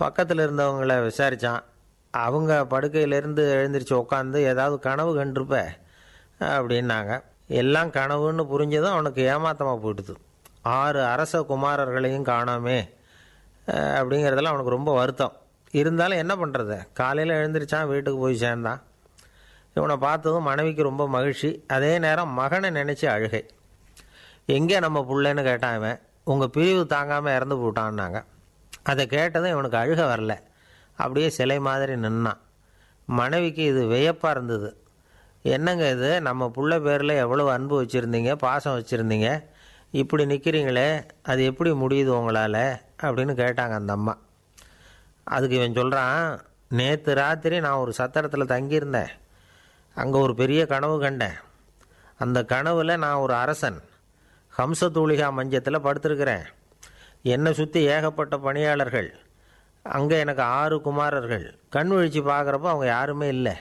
பக்கத்தில் இருந்தவங்கள விசாரித்தான் அவங்க படுக்கையிலேருந்து எழுந்திரிச்சு உட்காந்து ஏதாவது கனவு கண்டிருப்ப அப்படின்னாங்க எல்லாம் கனவுன்னு புரிஞ்சதும் அவனுக்கு ஏமாத்தமாக போயிடுது ஆறு அரச குமாரர்களையும் காணாமே அஹ், அப்படிங்கிறதுல அவனுக்கு ரொம்ப வருத்தம் இருந்தாலும் என்ன பண்ணுறது காலையில் எழுந்திரிச்சான் வீட்டுக்கு போய் சேர்ந்தான் இவனை பார்த்ததும் மனைவிக்கு ரொம்ப மகிழ்ச்சி அதே நேரம் மகனை நினச்சி அழுகை எங்கே நம்ம புள்ளைன்னு கேட்டான் இவன் உங்கள் பிரிவு தாங்காமல் இறந்து போட்டான்னாங்க அதை கேட்டதும் இவனுக்கு அழுக வரல அப்படியே சிலை மாதிரி நின்னான் மனைவிக்கு இது வியப்பாக இருந்தது என்னங்க இது நம்ம புள்ள பேரில் எவ்வளோ அன்பு வச்சுருந்தீங்க பாசம் வச்சுருந்தீங்க இப்படி நிற்கிறீங்களே அது எப்படி முடியுது உங்களால் அப்படின்னு கேட்டாங்க அந்த அம்மா அதுக்கு இவன் சொல்கிறான் நேற்று ராத்திரி நான் ஒரு சத்திரத்தில் தங்கியிருந்தேன் அங்கே ஒரு பெரிய கனவு கண்டேன் அந்த கனவில் நான் ஒரு அரசன் ஹம்சதூளிகா மஞ்சத்தில் படுத்திருக்கிறேன் என்னை சுற்றி ஏகப்பட்ட பணியாளர்கள் அங்கே எனக்கு ஆறு குமாரர்கள் கண் விழிச்சு பார்க்குறப்போ அவங்க யாருமே இல்லை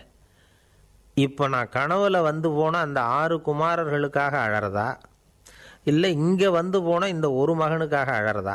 இப்போ நான் கனவுல வந்து போன அந்த ஆறு குமாரர்களுக்காக அழறதா இல்லை இங்கே வந்து போன இந்த ஒரு மகனுக்காக அழறதா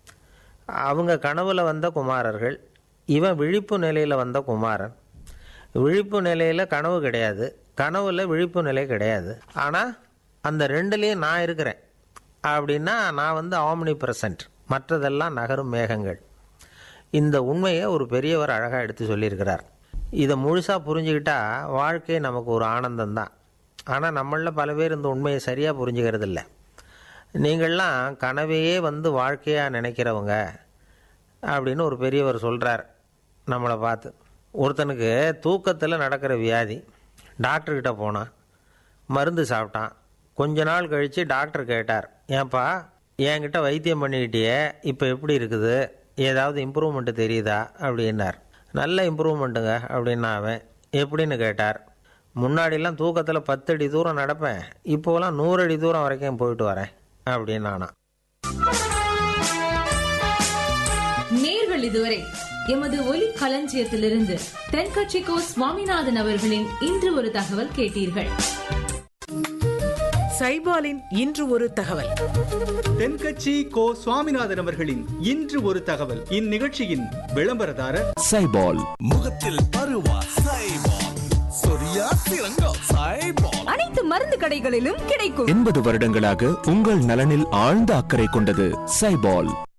அவங்க கனவுல வந்த குமாரர்கள் இவன் விழிப்பு நிலையில் வந்த குமாரன் விழிப்பு நிலையில் கனவு கிடையாது கனவுல விழிப்பு நிலை கிடையாது ஆனால் அந்த ரெண்டுலேயும் நான் இருக்கிறேன் அப்படின்னா நான் வந்து ஆம்னி பிரசன்ட் மற்றதெல்லாம் நகரும் மேகங்கள் இந்த உண்மையை ஒரு பெரியவர் அழகாக எடுத்து சொல்லியிருக்கிறார் இதை முழுசாக புரிஞ்சுக்கிட்டா வாழ்க்கை நமக்கு ஒரு ஆனந்தம் தான் ஆனால் நம்மளில் பல பேர் இந்த உண்மையை சரியாக புரிஞ்சுக்கிறது இல்லை நீங்கள்லாம் கனவையே வந்து வாழ்க்கையாக நினைக்கிறவங்க அப்படின்னு ஒரு பெரியவர் சொல்கிறார் நம்மளை பார்த்து ஒருத்தனுக்கு தூக்கத்தில் நடக்கிற வியாதி டாக்டர்கிட்ட போனான் மருந்து சாப்பிட்டான் கொஞ்ச நாள் கழித்து டாக்டர் கேட்டார் ஏன்பா என்கிட்ட வைத்தியம் பண்ணிக்கிட்டியே இப்போ எப்படி இருக்குது ஏதாவது இம்ப்ரூவ்மெண்ட்டு தெரியுதா அப்படின்னார் நல்ல இம்ப்ரூவ்மெண்ட்டுங்க அப்படின்னா அவன் எப்படின்னு கேட்டார் முன்னாடிலாம் தூக்கத்தில் பத்து அடி தூரம் நடப்பேன் இப்போலாம் நூறு அடி தூரம் வரைக்கும் போயிட்டு வரேன் அப்படின்னு நானா நேர்கள் இதுவரை எமது ஒலி களஞ்சியத்திலிருந்து தென்கட்சிக்கோ சுவாமிநாதன் அவர்களின் இன்று ஒரு தகவல் கேட்டீர்கள் சைபாலின் இன்று ஒரு தகவல் தென்கட்சி கோ சுவாமிநாதன் அவர்களின் இன்று ஒரு தகவல் இந்நிகழ்ச்சியின் விளம்பரதாரர் சைபால் முகத்தில் பருவா சைபால் சொரியா சிறங்கம் சைபால் அனைத்து மருந்து கடைகளிலும் கிடைக்கும் எண்பது வருடங்களாக உங்கள் நலனில் ஆழ்ந்த அக்கறை கொண்டது சைபால்